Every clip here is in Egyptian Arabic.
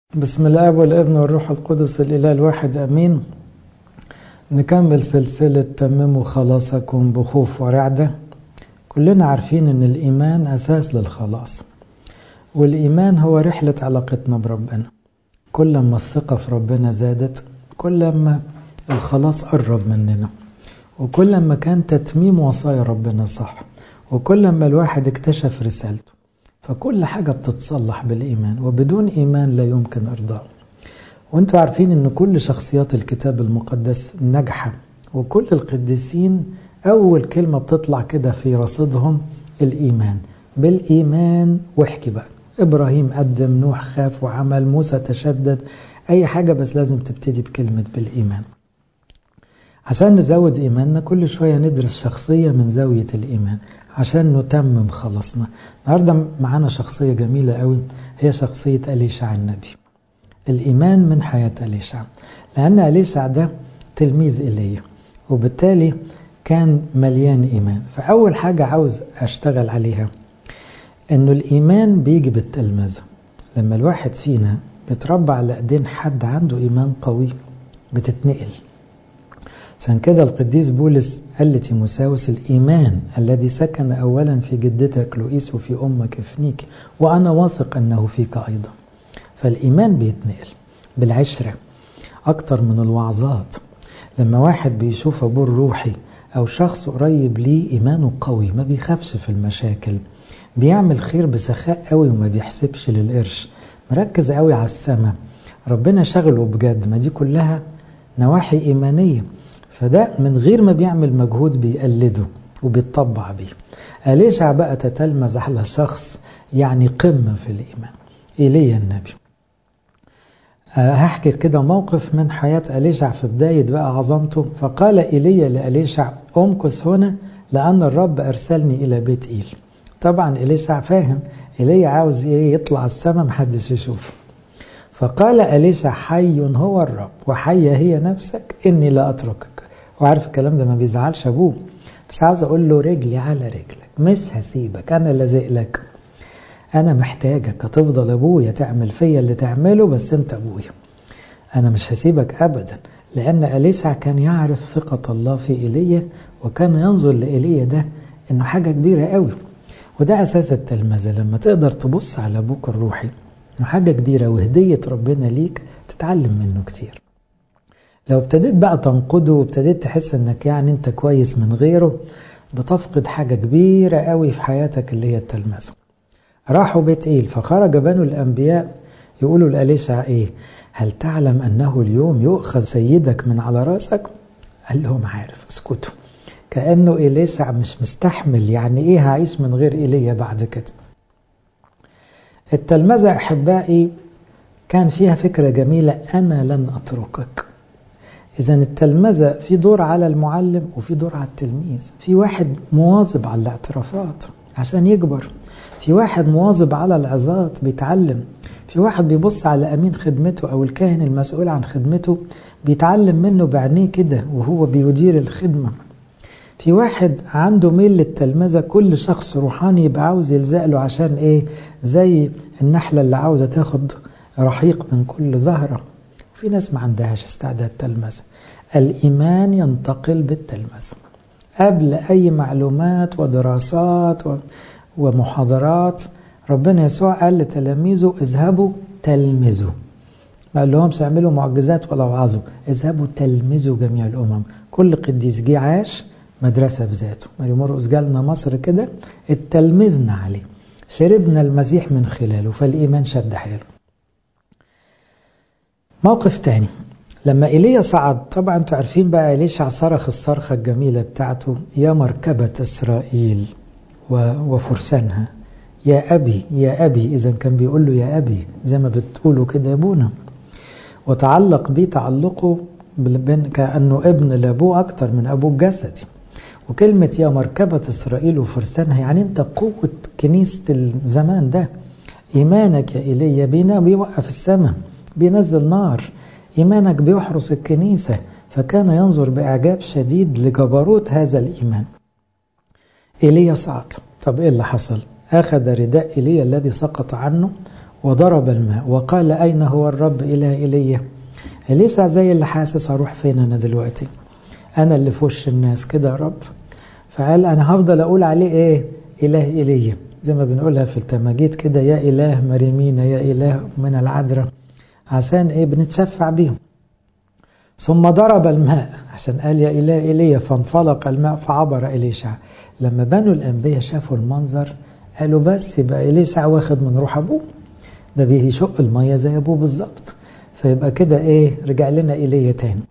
بسم الله والابن والروح القدس الإله الواحد أمين نكمل سلسلة تمموا خلاصكم بخوف ورعدة كلنا عارفين أن الإيمان أساس للخلاص والإيمان هو رحلة علاقتنا بربنا كل ما الثقة في ربنا زادت كل ما الخلاص قرب مننا وكل ما كان تتميم وصايا ربنا صح وكل ما الواحد اكتشف رسالته فكل حاجة بتتصلح بالإيمان وبدون إيمان لا يمكن إرضاء وانتوا عارفين ان كل شخصيات الكتاب المقدس ناجحة وكل القديسين أول كلمة بتطلع كده في رصيدهم الإيمان بالإيمان واحكي بقى إبراهيم قدم نوح خاف وعمل موسى تشدد أي حاجة بس لازم تبتدي بكلمة بالإيمان عشان نزود إيماننا كل شوية ندرس شخصية من زاوية الإيمان عشان نتمم خلصنا النهاردة معانا شخصية جميلة قوي هي شخصية أليشع النبي الإيمان من حياة أليشع لأن أليشع ده تلميذ إيليا وبالتالي كان مليان إيمان فأول حاجة عاوز أشتغل عليها أنه الإيمان بيجي بالتلمذة لما الواحد فينا بيتربى على ايدين حد عنده إيمان قوي بتتنقل عشان كده القديس بولس قال لتيموساوس الإيمان الذي سكن أولا في جدتك لؤيس وفي أمك فنيك وأنا واثق أنه فيك أيضا فالإيمان بيتنقل بالعشرة أكتر من الوعظات لما واحد بيشوف أبوه الروحي أو شخص قريب ليه إيمانه قوي ما بيخافش في المشاكل بيعمل خير بسخاء قوي وما بيحسبش للقرش مركز قوي على السماء ربنا شغله بجد ما دي كلها نواحي إيمانية فده من غير ما بيعمل مجهود بيقلده وبيتطبع بيه أليشع بقى تتلمذ على شخص يعني قمة في الإيمان إيليا النبي أه هحكي كده موقف من حياة أليشع في بداية بقى عظمته فقال إيليا لأليشع أمكث هنا لأن الرب أرسلني إلى بيت إيل طبعا إليشع فاهم إيليا عاوز إيه يطلع السماء محدش يشوفه فقال أليشع حي هو الرب وحية هي نفسك إني لا أتركك وعارف الكلام ده ما بيزعلش أبوه بس عاوز أقول له رجلي على رجلك مش هسيبك أنا لازق لك أنا محتاجك هتفضل أبويا تعمل فيا اللي تعمله بس أنت أبويا أنا مش هسيبك أبدا لأن أليسع كان يعرف ثقة الله في إيليا وكان ينظر لإيليا ده إنه حاجة كبيرة قوي وده أساس التلمذة لما تقدر تبص على أبوك الروحي إنه حاجة كبيرة وهدية ربنا ليك تتعلم منه كتير لو ابتديت بقى تنقده وابتديت تحس انك يعني انت كويس من غيره بتفقد حاجة كبيرة قوي في حياتك اللي هي التلمذة راحوا بيت إيل فخرج بنو الأنبياء يقولوا لأليشع إيه هل تعلم أنه اليوم يؤخذ سيدك من على راسك قال لهم عارف اسكتوا كأنه إليشع مش مستحمل يعني إيه هعيش من غير إيليا بعد كده التلمذة أحبائي كان فيها فكرة جميلة أنا لن أتركك إذا التلمذة في دور على المعلم وفي دور على التلميذ في واحد مواظب على الاعترافات عشان يكبر في واحد مواظب على العظات بيتعلم في واحد بيبص على أمين خدمته أو الكاهن المسؤول عن خدمته بيتعلم منه بعينيه كده وهو بيدير الخدمة في واحد عنده ميل للتلمذة كل شخص روحاني يبقى عاوز يلزق له عشان ايه زي النحلة اللي عاوزة تاخد رحيق من كل زهرة في ناس ما عندهاش استعداد تلمذة الإيمان ينتقل بالتلمذة قبل أي معلومات ودراسات ومحاضرات ربنا يسوع قال لتلاميذه اذهبوا تلمذوا ما قال لهمش اعملوا معجزات ولا وعظوا اذهبوا تلمذوا جميع الأمم كل قديس جه عاش مدرسة بذاته مريم مرقس جالنا مصر كده اتلمذنا عليه شربنا المسيح من خلاله فالإيمان شد حيله موقف تاني لما إيليا صعد طبعا انتوا عارفين بقى إليشع صرخ الصرخة الجميلة بتاعته يا مركبة إسرائيل وفرسانها يا أبي يا أبي إذا كان بيقول له يا أبي زي ما بتقولوا كده يا أبونا وتعلق بيه تعلقه كأنه ابن لأبوه أكتر من أبوه الجسدي وكلمة يا مركبة إسرائيل وفرسانها يعني أنت قوة كنيسة الزمان ده إيمانك يا إيليا بينا بيوقف السماء بينزل نار إيمانك بيحرس الكنيسة فكان ينظر بإعجاب شديد لجبروت هذا الإيمان إيليا صعد طب إيه اللي حصل أخذ رداء إيليا الذي سقط عنه وضرب الماء وقال أين هو الرب إله إلي إليشع زي اللي حاسس هروح فين أنا دلوقتي أنا اللي في وش الناس كده يا رب فقال أنا هفضل أقول عليه إيه إله إلي زي ما بنقولها في التماجيد كده يا إله مريمين يا إله من العذراء عشان إيه بنتشفع بيهم ثم ضرب الماء عشان قال يا إله إلي فانفلق الماء فعبر إليشع لما بنوا الأنبياء شافوا المنظر قالوا بس يبقى إليشع واخد من روح أبوه ده بيشق المية زي أبوه بالظبط فيبقى كده إيه رجع لنا إيليا تاني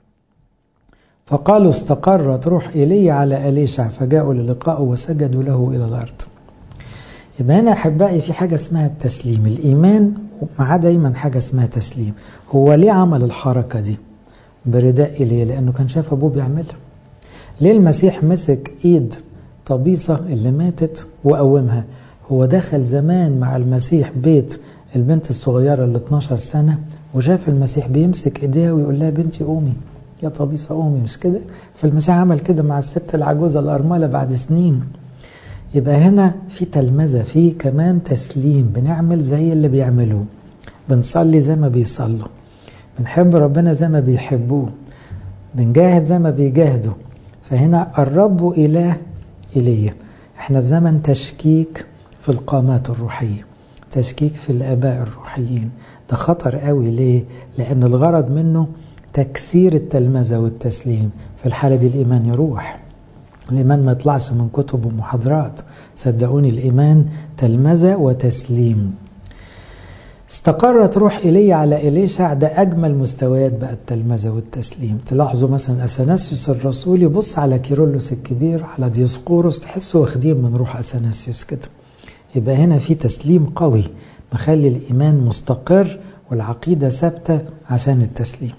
فقالوا استقرت روح إيليا على أليشع فجاءوا للقائه وسجدوا له إلى الأرض يبقى هنا أحبائي في حاجة اسمها التسليم الإيمان معاه دايما حاجة اسمها تسليم هو ليه عمل الحركة دي برداء إيليا لأنه كان شاف أبوه بيعملها ليه المسيح مسك إيد طبيصة اللي ماتت وقومها هو دخل زمان مع المسيح بيت البنت الصغيرة اللي 12 سنة وشاف المسيح بيمسك ايديها ويقول لها بنتي قومي يا طبيصة قومي مش كده فالمسيح عمل كده مع الست العجوزة الأرملة بعد سنين يبقى هنا في تلمذة في كمان تسليم بنعمل زي اللي بيعملوه بنصلي زي ما بيصلوا بنحب ربنا زي ما بيحبوه بنجاهد زي ما بيجاهدوا فهنا الرب إله إليه احنا في زمن تشكيك في القامات الروحية تشكيك في الآباء الروحيين ده خطر قوي ليه؟ لأن الغرض منه تكسير التلمذة والتسليم في الحالة دي الإيمان يروح الإيمان ما يطلعش من كتب ومحاضرات صدقوني الإيمان تلمذة وتسليم استقرت روح إلي على إليشع ده أجمل مستويات بقى التلمذة والتسليم تلاحظوا مثلا أثناسيوس الرسول يبص على كيرلس الكبير على ديوسقورس تحسوا واخدين من روح أثناسيوس كده يبقى هنا في تسليم قوي مخلي الإيمان مستقر والعقيدة ثابتة عشان التسليم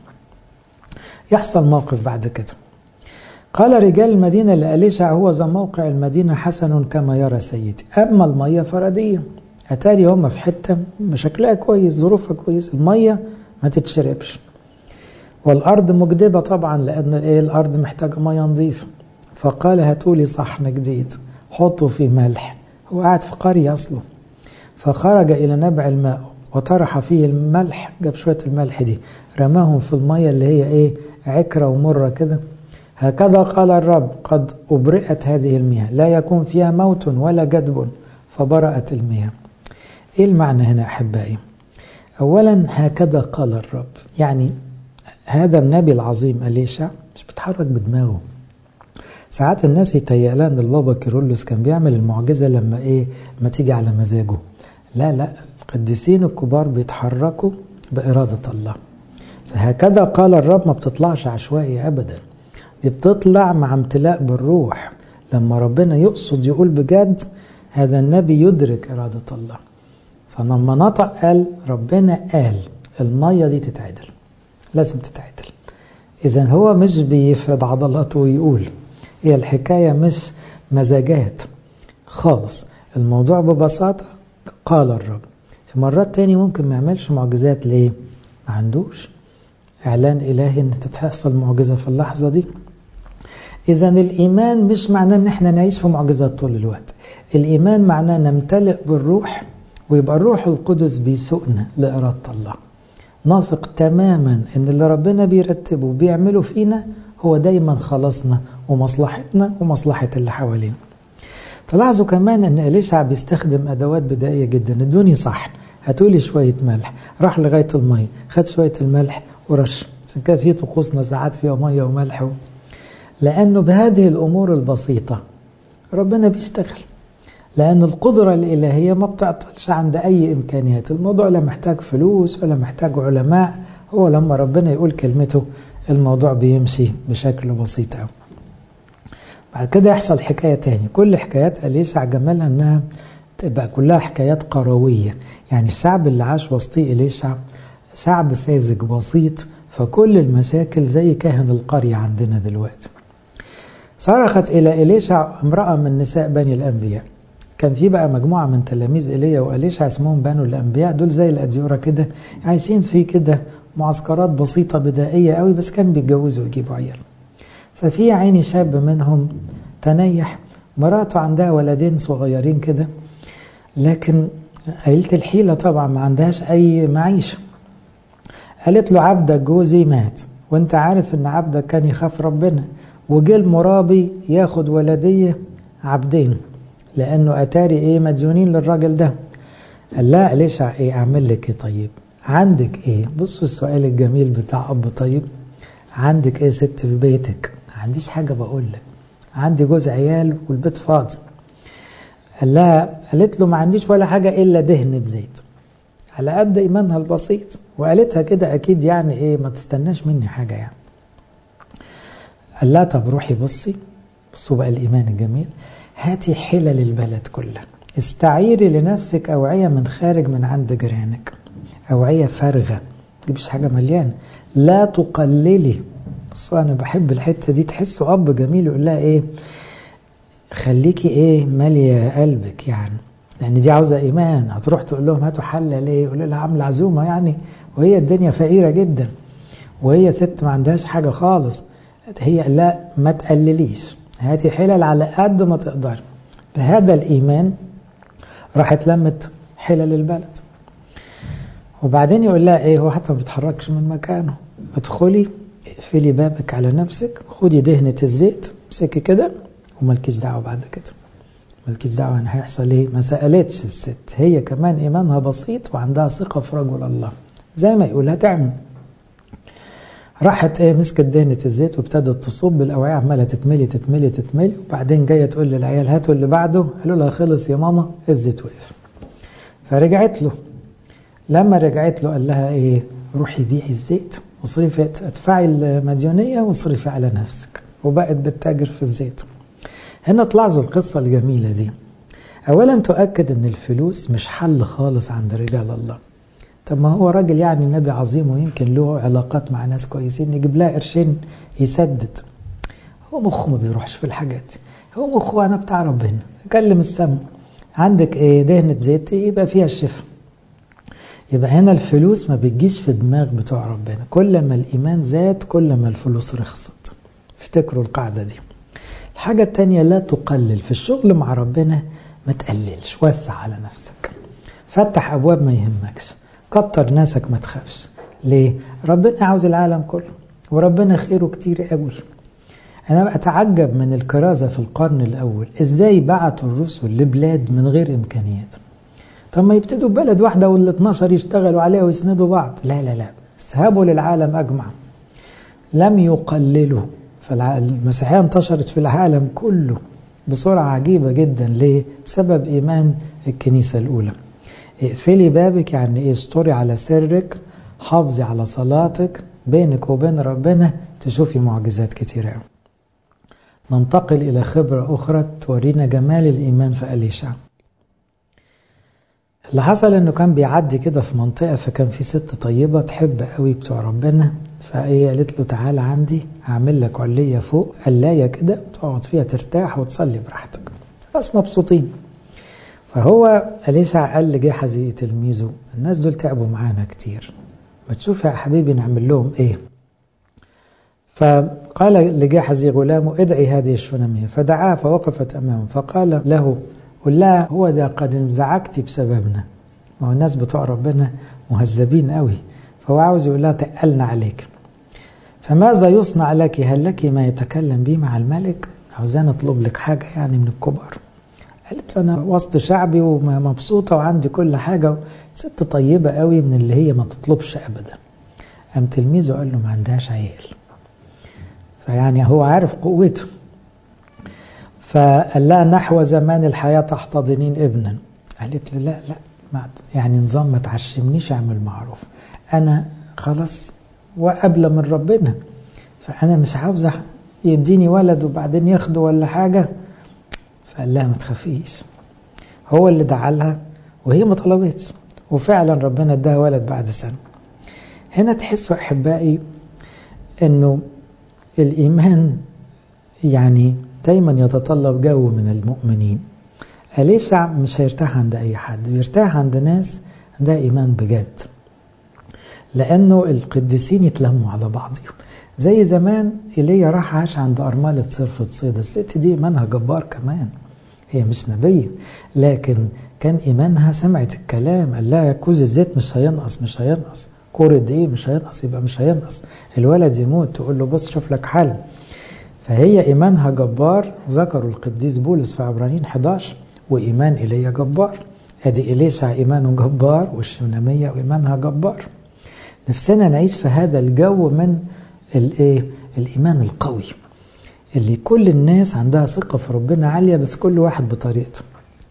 يحصل موقف بعد كده قال رجال المدينة لأليشع هو ذا موقع المدينة حسن كما يرى سيدي أما المية فردية أتاري هم في حتة شكلها كويس ظروفها كويس المية ما تتشربش والأرض مجدبة طبعا لأن إيه الأرض محتاجة مية نظيفة فقال هاتولي صحن جديد حطوا فيه ملح هو قاعد في قرية أصله فخرج إلى نبع الماء وطرح فيه الملح جاب شوية الملح دي رماهم في المية اللي هي إيه عكرة ومرة كده هكذا قال الرب قد أبرئت هذه المياه لا يكون فيها موت ولا جدب فبرأت المياه إيه المعنى هنا أحبائي أولا هكذا قال الرب يعني هذا النبي العظيم أليشع مش بيتحرك بدماغه ساعات الناس يتهيأ لها ان البابا كيرلس كان بيعمل المعجزه لما ايه ما تيجي على مزاجه لا لا القديسين الكبار بيتحركوا بإرادة الله فهكذا قال الرب ما بتطلعش عشوائي أبدا دي بتطلع مع امتلاء بالروح لما ربنا يقصد يقول بجد هذا النبي يدرك إرادة الله فلما نطق قال ربنا قال المية دي تتعدل لازم تتعدل إذا هو مش بيفرد عضلاته ويقول هي الحكاية مش مزاجات خالص الموضوع ببساطة قال الرب في مرات تاني ممكن ما يعملش معجزات ليه ما عندوش إعلان إلهي أن تتحصل معجزة في اللحظة دي إذا الإيمان مش معناه أن احنا نعيش في معجزات طول الوقت الإيمان معناه نمتلئ بالروح ويبقى الروح القدس بيسوقنا لإرادة الله نثق تماما أن اللي ربنا بيرتبه وبيعمله فينا هو دايما خلاصنا ومصلحتنا ومصلحة اللي حوالينا تلاحظوا كمان ان إليشع بيستخدم ادوات بدائيه جدا ادوني صحن هاتولي شويه ملح راح لغايه الميه خد شويه الملح ورش عشان كده في طقوسنا ساعات فيها ميه وملح لانه بهذه الامور البسيطه ربنا بيشتغل لان القدره الالهيه ما بتعطلش عند اي امكانيات الموضوع لا محتاج فلوس ولا محتاج علماء هو لما ربنا يقول كلمته الموضوع بيمشي بشكل بسيط قوي بعد كده يحصل حكاية تاني كل حكايات أليشع جمالها أنها تبقى كلها حكايات قروية يعني الشعب اللي عاش وسطيه إليشع شعب ساذج بسيط فكل المشاكل زي كاهن القرية عندنا دلوقتي صرخت إلى إليشع امرأة من نساء بني الأنبياء كان في بقى مجموعة من تلاميذ إيليا وإليشع اسمهم بنو الأنبياء دول زي الأديورة كده عايشين في كده معسكرات بسيطة بدائية قوي بس كانوا بيتجوزوا ويجيبوا عيال ففي عيني شاب منهم تنيح مراته عندها ولدين صغيرين كده لكن قليلة الحيلة طبعا ما عندهاش أي معيشة قالت له عبدك جوزي مات وانت عارف ان عبدك كان يخاف ربنا وجه المرابي ياخد ولدية عبدين لانه اتاري ايه مديونين للراجل ده قال لا ليش ايه اعمل لك ايه طيب عندك ايه بصوا السؤال الجميل بتاع اب طيب عندك ايه ست في بيتك ما عنديش حاجة بقول لك عندي جوز عيال والبيت فاضي قال لها قالت له ما عنديش ولا حاجة إلا دهنة زيت على قد إيمانها البسيط وقالتها كده أكيد يعني إيه ما تستناش مني حاجة يعني قال لها طب روحي بصي بصوا بقى الإيمان الجميل هاتي حلل البلد كلها استعيري لنفسك أوعية من خارج من عند جيرانك أوعية فارغة تجيبش حاجة مليانة لا تقللي بصوا أنا بحب الحتة دي تحسوا أب جميل يقول لها إيه خليكي إيه مالية قلبك يعني لأن دي عاوزة إيمان هتروح تقول لهم هاتوا حلة ليه يقولوا لها عاملة عزومة يعني وهي الدنيا فقيرة جدا وهي ست ما عندهاش حاجة خالص هي لا ما تقلليش هاتي حلل على قد ما تقدر بهذا الإيمان راحت لمت حلل البلد وبعدين يقول لها ايه هو حتى ما بيتحركش من مكانه ادخلي اقفلي بابك على نفسك خدي دهنة الزيت امسكي كده ومالكيش دعوة بعد كده مالكيش دعوة ان هيحصل ايه ما سألتش الست هي كمان ايمانها بسيط وعندها ثقة في رجل الله زي ما يقول هتعمل راحت ايه مسكت دهنة الزيت وابتدت تصب بالاوعية عمالة تتملي تتملي تتملي وبعدين جاية تقول للعيال هاتوا اللي بعده قالوا لها خلص يا ماما الزيت وقف فرجعت له لما رجعت له قال لها ايه روحي بيعي الزيت وصرفي ادفعي المديونية وصرفي على نفسك وبقت بتتاجر في الزيت هنا تلاحظوا القصة الجميلة دي أولا تؤكد أن الفلوس مش حل خالص عند رجال الله طب ما هو راجل يعني نبي عظيم ويمكن له علاقات مع ناس كويسين نجيب لها قرشين يسدد هو مخه ما بيروحش في الحاجات دي هو مخه أنا بتاع ربنا كلم السم عندك ايه دهنة زيت يبقى فيها الشفاء يبقى هنا الفلوس ما بتجيش في دماغ بتوع ربنا كل ما الإيمان زاد كل ما الفلوس رخصت افتكروا القاعدة دي الحاجة التانية لا تقلل في الشغل مع ربنا ما تقللش وسع على نفسك فتح أبواب ما يهمكش كتر ناسك ما تخافش ليه؟ ربنا عاوز العالم كله وربنا خيره كتير قوي أنا أتعجب من الكرازة في القرن الأول إزاي بعتوا الرسل لبلاد من غير إمكانيات طب ما يبتدوا ببلد واحدة وال 12 يشتغلوا عليها ويسندوا بعض لا لا لا اذهبوا للعالم أجمع لم يقللوا فالمسيحية انتشرت في العالم كله بسرعة عجيبة جدا ليه؟ بسبب إيمان الكنيسة الأولى اقفلي بابك يعني ايه استوري على سرك حافظي على صلاتك بينك وبين ربنا تشوفي معجزات كتيرة قوي ننتقل إلى خبرة أخرى تورينا جمال الإيمان في أليشع اللي حصل انه كان بيعدي كده في منطقة فكان في ست طيبة تحب قوي بتوع ربنا فهي قالت له تعالى عندي هعمل لك علية فوق قلاية كده تقعد فيها ترتاح وتصلي براحتك بس مبسوطين فهو أليسع قال لجحزي تلميذه الناس دول تعبوا معانا كتير ما تشوف يا حبيبي نعمل لهم ايه فقال لجحزي غلامه ادعي هذه الشنمية فدعاها فوقفت أمامه فقال له قل لها هو ده قد انزعجت بسببنا ما هو الناس بتوع ربنا مهذبين قوي فهو عاوز يقول لها تقلنا عليك فماذا يصنع لك هل لك ما يتكلم به مع الملك عاوزانا اطلب لك حاجة يعني من الكبار قالت له انا وسط شعبي ومبسوطة وعندي كل حاجة ست طيبة قوي من اللي هي ما تطلبش ابدا قام تلميذه قال له ما عندهاش عيال فيعني هو عارف قوته فقال لها نحو زمان الحياة تحتضنين ابنا قالت له لا لا ما يعني نظام ما تعشمنيش اعمل معروف انا خلاص وقبل من ربنا فانا مش عاوزة يديني ولد وبعدين ياخده ولا حاجة فقال لها ما تخافيش هو اللي دعا لها وهي ما طلبتش وفعلا ربنا اداها ولد بعد سنة هنا تحسوا احبائي انه الايمان يعني دايما يتطلب جو من المؤمنين أليسع مش هيرتاح عند أي حد بيرتاح عند ناس عندها إيمان بجد لأنه القديسين يتلموا على بعضهم زي زمان إيليا راح عاش عند أرملة صرفة صيدا الست دي إيمانها جبار كمان هي مش نبية لكن كان إيمانها سمعت الكلام قال لها كوز الزيت مش هينقص مش هينقص كورة دقيق مش هينقص يبقى مش هينقص الولد يموت تقول له بص شوف لك حل فهي إيمانها جبار ذكروا القديس بولس في عبرانيين 11 وإيمان إيليا جبار أدي إليشع إيمانه جبار والشونامية وإيمانها جبار نفسنا نعيش في هذا الجو من الإيه؟ الإيمان القوي اللي كل الناس عندها ثقة في ربنا عالية بس كل واحد بطريقته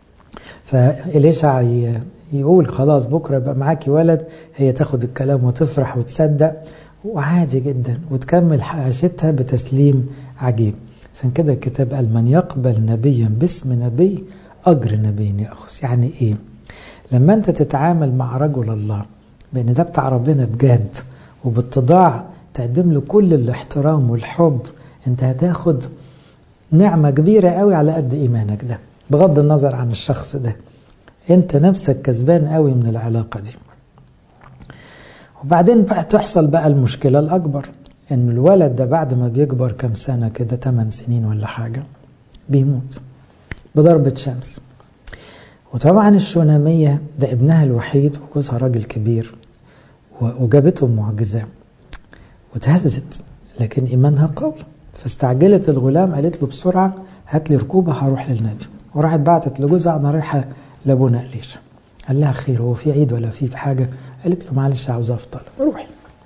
فإليشع يقول خلاص بكرة يبقى معاكي ولد هي تاخد الكلام وتفرح وتصدق وعادي جدا وتكمل عيشتها بتسليم عجيب عشان كده الكتاب قال من يقبل نبيا باسم نبي أجر نبي يأخذ يعني إيه لما أنت تتعامل مع رجل الله بأن ده بتاع ربنا بجد وباتضاع تقدم له كل الاحترام والحب أنت هتاخد نعمة كبيرة قوي على قد إيمانك ده بغض النظر عن الشخص ده أنت نفسك كسبان قوي من العلاقة دي وبعدين بقى تحصل بقى المشكلة الأكبر إن الولد ده بعد ما بيكبر كم سنة كده 8 سنين ولا حاجة بيموت بضربة شمس وطبعا الشونامية ده ابنها الوحيد وجوزها راجل كبير وجابته معجزة وتهزت لكن إيمانها قوي فاستعجلت الغلام قالت له بسرعة هات لي ركوبة هروح للنبي وراحت بعتت لجوزها أنا رايحة لأبونا إليشا قال لها خير هو في عيد ولا في حاجة قالت له معلش عاوز أفطر روحي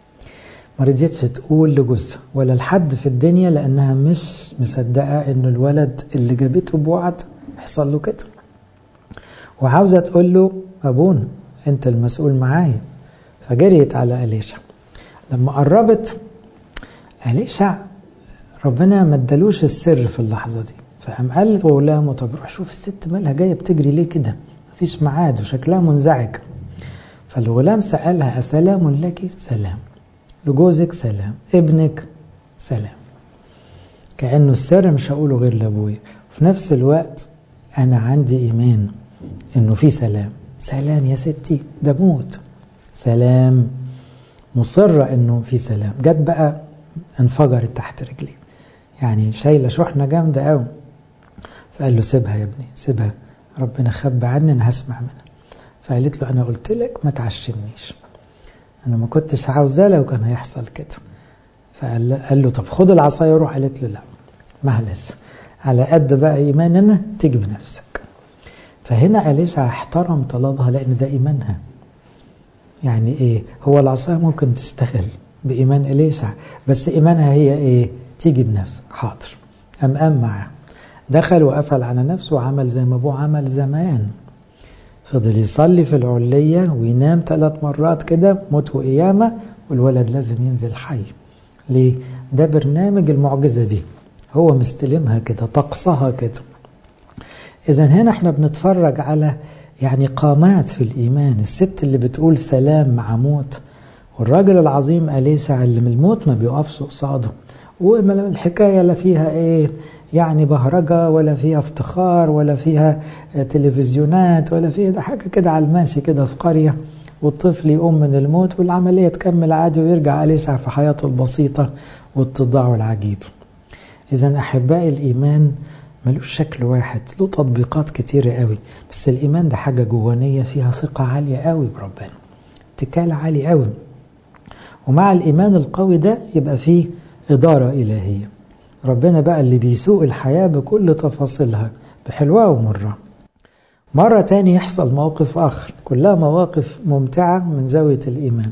ما رضيتش تقول لجوزها ولا لحد في الدنيا لأنها مش مصدقة إن الولد اللي جابته بوعد يحصل له كده وعاوزة تقول له أبونا أنت المسؤول معايا فجريت على أليشع لما قربت أليشع ربنا ما ادالوش السر في اللحظة دي فقام قال لغلامه طب روح شوف الست مالها جاية بتجري ليه كده مفيش ميعاد وشكلها منزعج فالغلام سألها أسلام لك سلام لجوزك سلام ابنك سلام كأنه السر مش هقوله غير لأبويا في نفس الوقت أنا عندي إيمان إنه في سلام سلام يا ستي ده موت سلام مصرة إنه في سلام جت بقى انفجرت تحت رجلي يعني شايلة شحنة جامدة قوي فقال له سيبها يا ابني سيبها ربنا خبى عني أنا هسمع منها فقالت له أنا قلت لك ما تعشمنيش أنا ما كنتش عاوزاه لو كان هيحصل كده فقال قال له طب خد العصاية وروح قالت له لا معلش على قد بقى إيماننا تيجي بنفسك فهنا أليشع احترم طلبها لأن ده إيمانها يعني إيه هو العصاية ممكن تشتغل بإيمان إليشع بس إيمانها هي إيه تيجي بنفسك حاضر أم أم معاه دخل وقفل على نفسه وعمل زي ما أبوه عمل زمان فضل يصلي في العلية وينام ثلاث مرات كده موت وقيامة والولد لازم ينزل حي ليه؟ ده برنامج المعجزة دي هو مستلمها كده طقسها كده إذا هنا احنا بنتفرج على يعني قامات في الإيمان الست اللي بتقول سلام مع موت والراجل العظيم أليسع اللي من الموت ما بيقفش قصاده والحكاية لا فيها ايه يعني بهرجة ولا فيها افتخار ولا فيها تلفزيونات ولا فيها ده حاجة كده على الماشي كده في قرية والطفل يقوم من الموت والعملية تكمل عادي ويرجع أليسع في حياته البسيطة والتضاع العجيب إذا أحبائي الإيمان ملوش شكل واحد له تطبيقات كتيرة قوي بس الإيمان ده حاجة جوانية فيها ثقة عالية قوي بربنا اتكال عالي قوي ومع الإيمان القوي ده يبقى فيه إدارة إلهية ربنا بقى اللي بيسوق الحياة بكل تفاصيلها بحلوة ومرة مرة تاني يحصل موقف آخر كلها مواقف ممتعة من زاوية الإيمان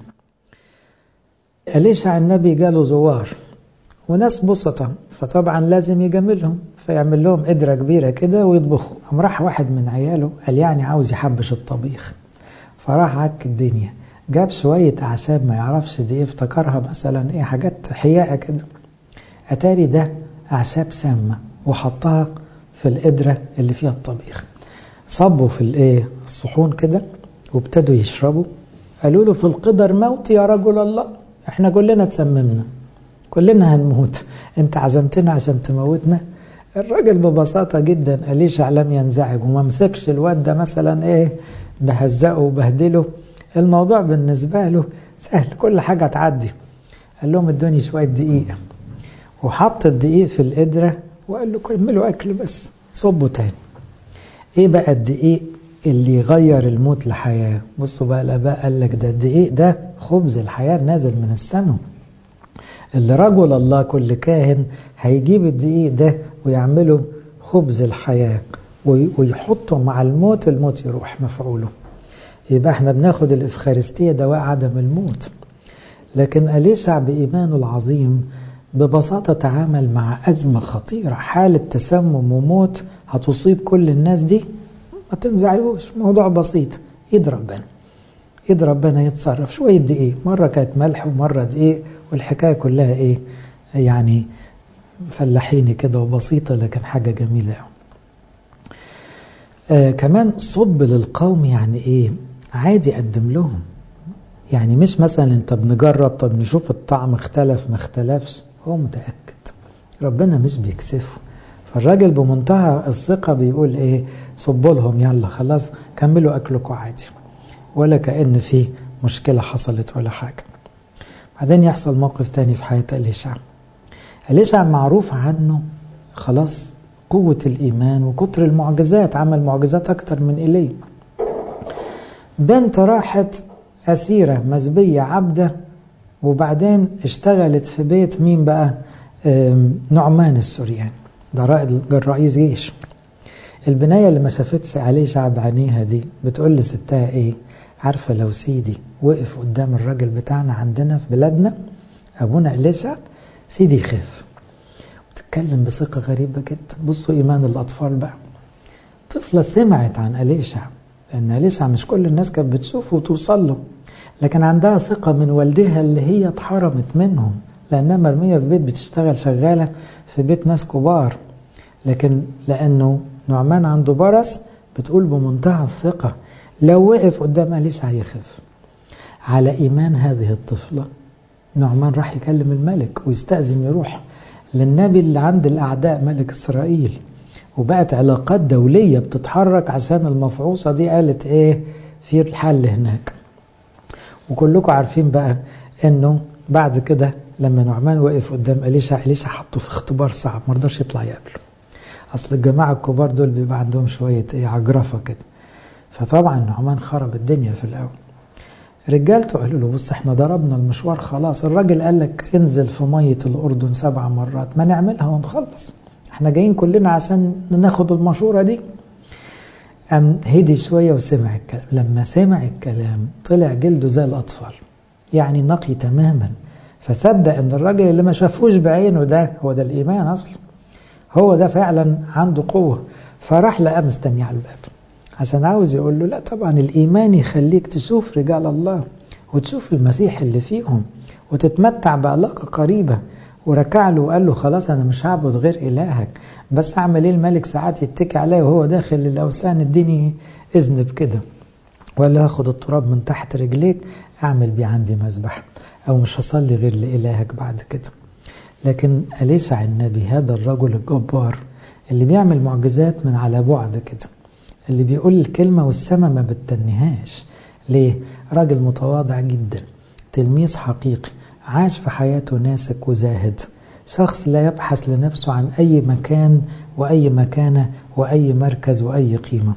أليشع النبي جاله زوار وناس بسطة فطبعا لازم يجاملهم فيعمل لهم قدرة كبيرة كده ويطبخوا قام راح واحد من عياله قال يعني عاوز يحبش الطبيخ فراح عك الدنيا جاب شوية أعشاب ما يعرفش دي افتكرها مثلا ايه حاجات حياءة كده أتاري ده أعشاب سامة وحطها في القدرة اللي فيها الطبيخ صبوا في الايه الصحون كده وابتدوا يشربوا قالوا له في القدر موت يا رجل الله احنا كلنا تسممنا كلنا هنموت انت عزمتنا عشان تموتنا الراجل ببساطة جدا أليشع لم ينزعج وما مسكش الواد ده مثلا ايه بهزقه وبهدله الموضوع بالنسبة له سهل كل حاجة تعدي قال لهم ادوني شوية دقيق وحط الدقيق في القدرة وقال له كملوا أكل بس صبوا تاني ايه بقى الدقيق اللي يغير الموت لحياة بصوا بقى الآباء قال لك ده الدقيق ده خبز الحياة نازل من السماء اللي رجل الله كل كاهن هيجيب الدقيق ده ويعمله خبز الحياة ويحطه مع الموت الموت يروح مفعوله يبقى احنا بناخد الإفخارستية دواء عدم الموت لكن أليشع بإيمانه العظيم ببساطة تعامل مع أزمة خطيرة حالة تسمم وموت هتصيب كل الناس دي ما تنزعجوش موضوع بسيط ايد ربنا ايد ربنا يتصرف شوية دقيق مرة كانت ملح ومرة دقيق والحكاية كلها ايه يعني فلاحيني كده وبسيطة لكن حاجة جميلة آه كمان صب للقوم يعني ايه عادي اقدم لهم يعني مش مثلا انت بنجرب طب نشوف الطعم اختلف ما اختلفش هو متأكد ربنا مش بيكسفه فالراجل بمنتهى الثقة بيقول ايه صبوا لهم يلا خلاص كملوا اكلكم عادي ولا كأن في مشكلة حصلت ولا حاجة بعدين يحصل موقف تاني في حياة أليشع أليشع معروف عنه خلاص قوة الإيمان وكتر المعجزات عمل معجزات أكتر من إليه بنت راحت أسيرة مزبية عبدة وبعدين اشتغلت في بيت مين بقى نعمان السورياني ده رئيس جيش البناية اللي ما شافتش عليه شعب عينيها دي بتقول لستها ايه عارفة لو سيدي وقف قدام الراجل بتاعنا عندنا في بلادنا أبونا إليشع سيدي يخاف وتتكلم بثقة غريبة جدا بصوا إيمان الأطفال بقى طفلة سمعت عن أليشع لأن أليشع مش كل الناس كانت بتشوفه وتوصل له لكن عندها ثقة من والدها اللي هي اتحرمت منهم لأنها مرمية في بيت بتشتغل شغالة في بيت ناس كبار لكن لأنه نعمان عنده برص بتقول بمنتهى الثقة لو وقف قدام أليسع يخف على إيمان هذه الطفلة نعمان راح يكلم الملك ويستأذن يروح للنبي اللي عند الأعداء ملك إسرائيل وبقت علاقات دولية بتتحرك عشان المفعوصة دي قالت إيه في الحل هناك وكلكم عارفين بقى إنه بعد كده لما نعمان وقف قدام أليشع أليشع حطه في اختبار صعب ما رضاش يطلع يقابله أصل الجماعة الكبار دول بيبقى عندهم شوية إيه عجرفة كده فطبعا نعمان خرب الدنيا في الأول رجالته قالوا له بص احنا ضربنا المشوار خلاص الراجل قال لك انزل في مية الأردن سبع مرات ما نعملها ونخلص احنا جايين كلنا عشان ناخد المشورة دي قام هدي شوية وسمع الكلام لما سمع الكلام طلع جلده زي الأطفال يعني نقي تماما فصدق ان الراجل اللي ما شافوش بعينه ده هو ده الإيمان أصلا هو ده فعلا عنده قوة فراح لقى مستني على الباب عشان عاوز يقول له لا طبعا الإيمان يخليك تشوف رجال الله وتشوف المسيح اللي فيهم وتتمتع بعلاقة قريبة وركع له وقال له خلاص أنا مش هعبد غير إلهك بس أعمل إيه الملك ساعات يتكي عليا وهو داخل الأوثان اديني إذن بكده ولا هاخد التراب من تحت رجليك أعمل بيه عندي مذبح أو مش هصلي غير لإلهك بعد كده لكن أليسع النبي هذا الرجل الجبار اللي بيعمل معجزات من على بعد كده اللي بيقول الكلمة والسماء ما بتتنهاش ليه؟ راجل متواضع جدا تلميذ حقيقي عاش في حياته ناسك وزاهد شخص لا يبحث لنفسه عن أي مكان وأي مكانة وأي مركز وأي قيمة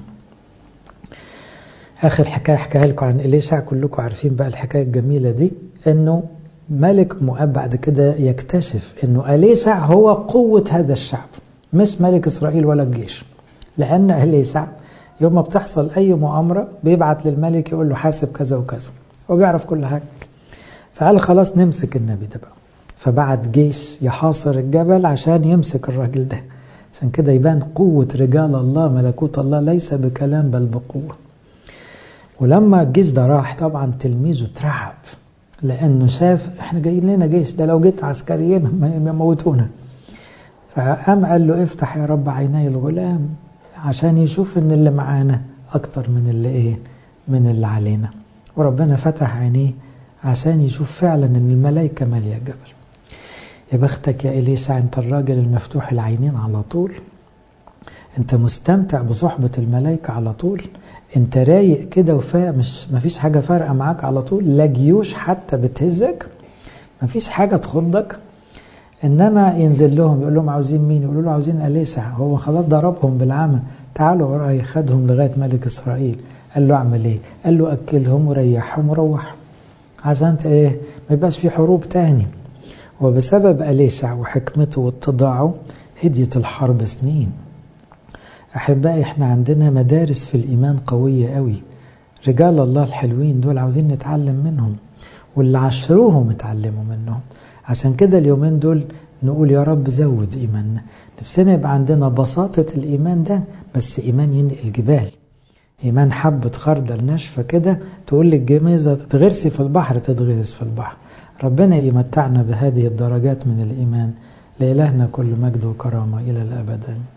آخر حكاية حكاها لكم عن إليشع كلكم عارفين بقى الحكاية الجميلة دي إنه ملك مؤاب بعد كده يكتشف إنه إليشع هو قوة هذا الشعب مش ملك إسرائيل ولا الجيش لأن إليشع يوم ما بتحصل أي مؤامرة بيبعت للملك يقول له حاسب كذا وكذا هو بيعرف كل حاجة فقال خلاص نمسك النبي ده بقى فبعت جيش يحاصر الجبل عشان يمسك الراجل ده عشان كده يبان قوة رجال الله ملكوت الله ليس بكلام بل بقوة ولما الجيش ده راح طبعا تلميذه اترعب لأنه شاف احنا جايين لنا جيش ده لو جيت عسكريين يموتونا فقام قال له افتح يا رب عيني الغلام عشان يشوف ان اللي معانا اكتر من اللي ايه من اللي علينا وربنا فتح عينيه عشان يشوف فعلا ان الملائكة مالية الجبل يا بختك يا إليشع انت الراجل المفتوح العينين على طول انت مستمتع بصحبة الملائكة على طول انت رايق كده وفاق مش مفيش حاجة فارقة معاك على طول لا جيوش حتى بتهزك مفيش حاجة تخضك إنما ينزل لهم يقول لهم عاوزين مين يقولوا له عاوزين أليسع هو خلاص ضربهم بالعمى تعالوا وراي خدهم لغاية ملك إسرائيل قال له اعمل ايه قال له أكلهم وريحهم وروحهم عشان ايه ما يبقاش في حروب تاني وبسبب أليشع وحكمته واتضاعه هديت الحرب سنين أحبائي احنا عندنا مدارس في الإيمان قوية قوي رجال الله الحلوين دول عاوزين نتعلم منهم واللي عشروهم اتعلموا منهم عشان كده اليومين دول نقول يا رب زود إيماننا نفسنا يبقى عندنا بساطة الإيمان ده بس إيمان ينقل جبال إيمان حبة خردل ناشفة كده تقول للجميزة تغرسي في البحر تتغرس في البحر ربنا يمتعنا بهذه الدرجات من الإيمان لإلهنا كل مجد وكرامة إلى الأبد